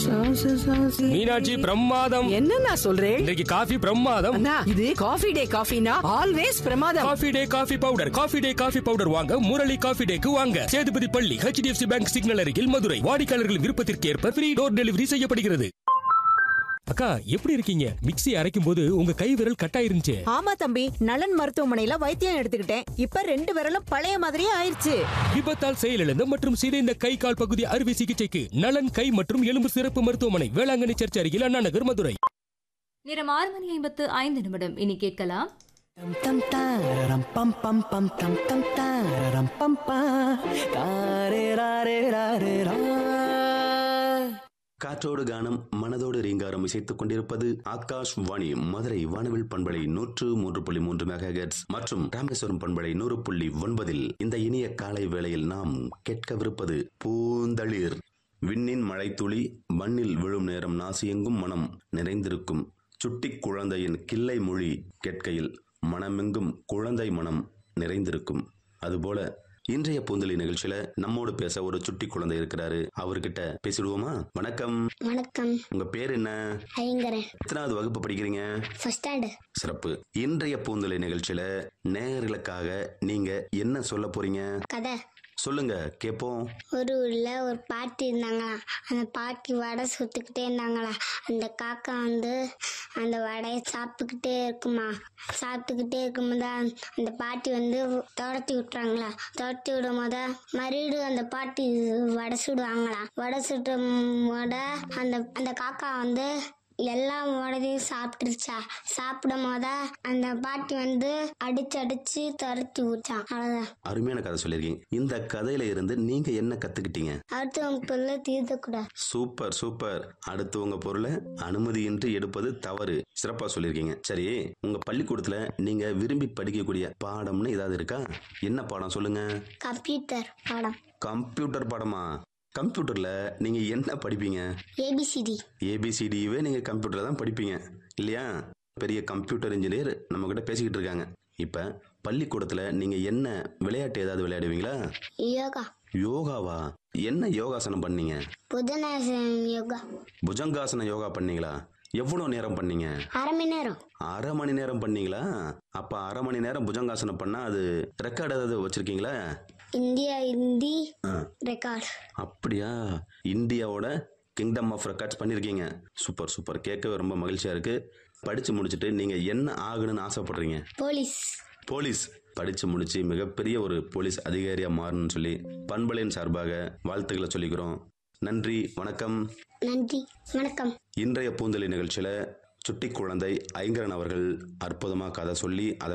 மீனாட்சி பிரமாதம் என்ன நான் சொல்றேன் இன்றைக்கு காஃபி பிரமாதம் அண்ணா இது காஃபி டே காஃபினா ஆல்வேஸ் பிரமாதம் coffee day coffee powder coffee day coffee powder வாங்க முரளி காஃபி டேக்கு வாங்க சேதுபதி பள்ளி ஹெச்டிஎஃப்சி பேங்க் சிக்னல் அருகில் மதுரை வாடிக்கையாளர்கள் விருப்பத்திற்கு ஏற்ப ஃப்ரீ டோர் டெலிவரி செய்யப்படுகிறது அக்கா எப்படி இருக்கீங்க மிக்ஸி அரைக்கும் போது உங்க கை விரல் கட்டாயிருந்துச்சு ஆமா தம்பி நலன் மருத்துவமனையில வைத்தியம் எடுத்துக்கிட்டேன் இப்ப ரெண்டு விரலும் பழைய மாதிரியே ஆயிருச்சு விபத்தால் செயலிழந்த மற்றும் சிதைந்த கை கால் பகுதி அறுவை சிகிச்சைக்கு நலன் கை மற்றும் எலும்பு சிறப்பு மருத்துவமனை வேளாங்கண்ணி சர்ச் அருகில் அண்ணா நகர் மதுரை நேரம் ஆறு மணி ஐம்பத்து ஐந்து நிமிடம் இனி கேட்கலாம் Tam tam tararam pam pam pam tam tam tararam pam pam tare rare rare ra காற்றோடு கானம் மனதோடு ரீங்காரம் இசைத்துக் கொண்டிருப்பது ஆகாஷ் வாணி மதுரை வானவில் பண்பலை நூற்று மூன்று புள்ளி மூன்று மெகாஹெட்ஸ் மற்றும் ராமேஸ்வரம் பண்பலை நூறு புள்ளி ஒன்பதில் இந்த இனிய காலை வேளையில் நாம் கேட்கவிருப்பது பூந்தளிர் விண்ணின் மழைத்துளி மண்ணில் விழும் நேரம் நாசியெங்கும் மனம் நிறைந்திருக்கும் சுட்டிக் குழந்தையின் கிள்ளை மொழி கேட்கையில் மனமெங்கும் குழந்தை மனம் நிறைந்திருக்கும் அதுபோல இன்றைய பூந்தளி நிகழ்ச்சியில நம்மோடு பேச ஒரு சுட்டி குழந்தை இருக்கிறாரு அவர்கிட்ட பேசிடுவோமா வணக்கம் வணக்கம் உங்க பேர் என்ன ஐங்கரன் எத்தனாவது வகுப்பு படிக்கிறீங்க ஃபர்ஸ்ட் ஸ்டாண்டர்ட் சிறப்பு இன்றைய பூந்தளி நிகழ்ச்சியில நேயர்களுக்காக நீங்க என்ன சொல்ல போறீங்க கதை சொல்லுங்க கேப்போம் ஒரு ஊர்ல ஒரு பாட்டி இருந்தாங்களாம் அந்த பாட்டி வடை சுட்டுக்கிட்டே இருந்தாங்களாம் அந்த காக்கா வந்து அந்த வடையை சாப்பிட்டுக்கிட்டே இருக்குமா சாப்பிட்டுக்கிட்டே இருக்கும்போது அந்த பாட்டி வந்து துரத்தி விட்டுறாங்களா துரத்தி விடும் போது மறுபடியும் அந்த பாட்டி வடை சுடுவாங்களா வடை சுட்ட வடை அந்த அந்த காக்கா வந்து எல்லா வடையும் சாப்பிட்டுருச்சா சாப்பிடும் போத அந்த பாட்டி வந்து அடிச்சு அடிச்சு துரத்தி விட்டான் அவ்வளவுதான் அருமையான கதை சொல்லியிருக்கீங்க இந்த கதையில இருந்து நீங்க என்ன கத்துக்கிட்டீங்க அடுத்தவங்க பொருளை தீர்த்தக்கூடாது சூப்பர் சூப்பர் அடுத்தவங்க பொருளை அனுமதியின்றி எடுப்பது தவறு சிறப்பா சொல்லியிருக்கீங்க சரி உங்க பள்ளிக்கூடத்துல நீங்க விரும்பி படிக்கக்கூடிய பாடம்னு ஏதாவது இருக்கா என்ன பாடம் சொல்லுங்க கம்ப்யூட்டர் பாடம் கம்ப்யூட்டர் பாடமா கம்ப்யூட்டர்ல நீங்க என்ன படிப்பீங்க ஏபிசிடி ஏபிசிடியவே நீங்க கம்ப்யூட்டர்ல தான் படிப்பீங்க இல்லையா பெரிய கம்ப்யூட்டர் இன்ஜினியர் நம்ம கிட்ட பேசிக்கிட்டு இருக்காங்க இப்ப பள்ளிக்கூடத்துல நீங்க என்ன விளையாட்டு ஏதாவது விளையாடுவீங்களா யோகா யோகாவா என்ன யோகாசனம் பண்ணீங்க புதனாசனம் யோகா புஜங்காசன யோகா பண்ணீங்களா எவ்வளவு நேரம் பண்ணீங்க அரை மணி நேரம் அரை மணி நேரம் பண்ணீங்களா அப்ப அரை மணி நேரம் புஜங்காசனம் பண்ணா அது ரெக்கார்டு ஏதாவது வச்சிருக்கீங்களா இந்தியா இந்தி ஆ, ரெக்கார்ட் அப்படியா இந்தியாவோட கிங்டம் ஆஃப் ரெக்கார்ட்ஸ் பண்ணியிருக்கீங்க சூப்பர் சூப்பர் கேட்கவே ரொம்ப மகிழ்ச்சியா இருக்கு படிச்சு முடிச்சுட்டு நீங்க என்ன ஆகணும்னு ஆசைப்படுறீங்க போலீஸ் போலீஸ் படிச்சு முடிச்சு மிகப்பெரிய ஒரு போலீஸ் அதிகாரியா மாறணும்னு சொல்லி பண்பலையின் சார்பாக வாழ்த்துக்களை சொல்லிக்கிறோம் நன்றி வணக்கம் நன்றி வணக்கம் இன்றைய பூந்தொலி நிகழ்ச்சியில சுட்டி குழந்தை ஐங்கரன் அவர்கள் அற்புதமா கதை சொல்லி அதை